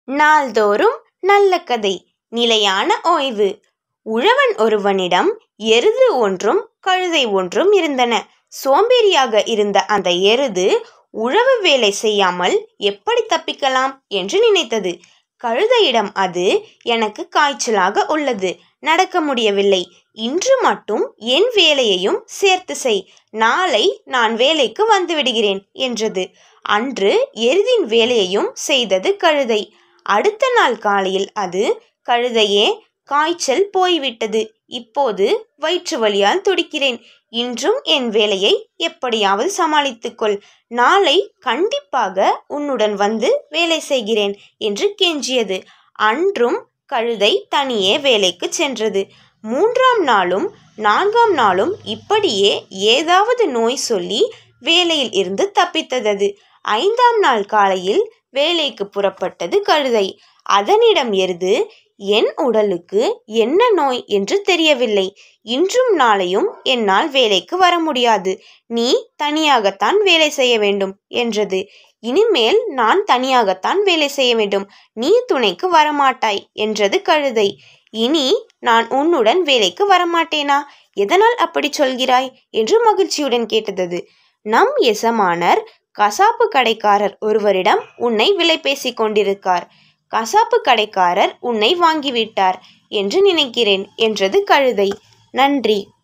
நாள்தோறும் நல்ல கதை நிலையான ஓய்வு உழவன் ஒருவனிடம் எருது ஒன்றும் கழுதை ஒன்றும் இருந்தன சோம்பேறியாக இருந்த அந்த எருது உழவு வேலை செய்யாமல் எப்படி தப்பிக்கலாம் என்று நினைத்தது கழுதையிடம் அது எனக்கு காய்ச்சலாக உள்ளது நடக்க முடியவில்லை இன்று மட்டும் என் வேலையையும் சேர்த்து செய் நாளை நான் வேலைக்கு வந்து விடுகிறேன் என்றது அன்று எருதின் வேலையையும் செய்தது கழுதை அடுத்த நாள் காலையில் அது கழுதையே காய்ச்சல் போய்விட்டது இப்போது வயிற்று வலியால் துடிக்கிறேன் இன்றும் என் வேலையை எப்படியாவது சமாளித்துக்கொள் நாளை கண்டிப்பாக உன்னுடன் வந்து வேலை செய்கிறேன் என்று கெஞ்சியது அன்றும் கழுதை தனியே வேலைக்கு சென்றது மூன்றாம் நாளும் நான்காம் நாளும் இப்படியே ஏதாவது நோய் சொல்லி வேலையில் இருந்து தப்பித்தது ஐந்தாம் நாள் காலையில் வேலைக்கு புறப்பட்டது கழுதை அதனிடம் எருது என் உடலுக்கு என்ன நோய் என்று தெரியவில்லை இன்றும் நாளையும் என்னால் வேலைக்கு வர முடியாது நீ தனியாகத்தான் வேலை செய்ய வேண்டும் என்றது இனிமேல் நான் தனியாகத்தான் வேலை செய்ய வேண்டும் நீ துணைக்கு வரமாட்டாய் என்றது கழுதை இனி நான் உன்னுடன் வேலைக்கு வரமாட்டேனா எதனால் அப்படி சொல்கிறாய் என்று மகிழ்ச்சியுடன் கேட்டது நம் எசமானர் கசாப்பு கடைக்காரர் ஒருவரிடம் உன்னை விலை பேசிக் கொண்டிருக்கார் கசாப்பு கடைக்காரர் உன்னை வாங்கிவிட்டார் என்று நினைக்கிறேன் என்றது கழுதை நன்றி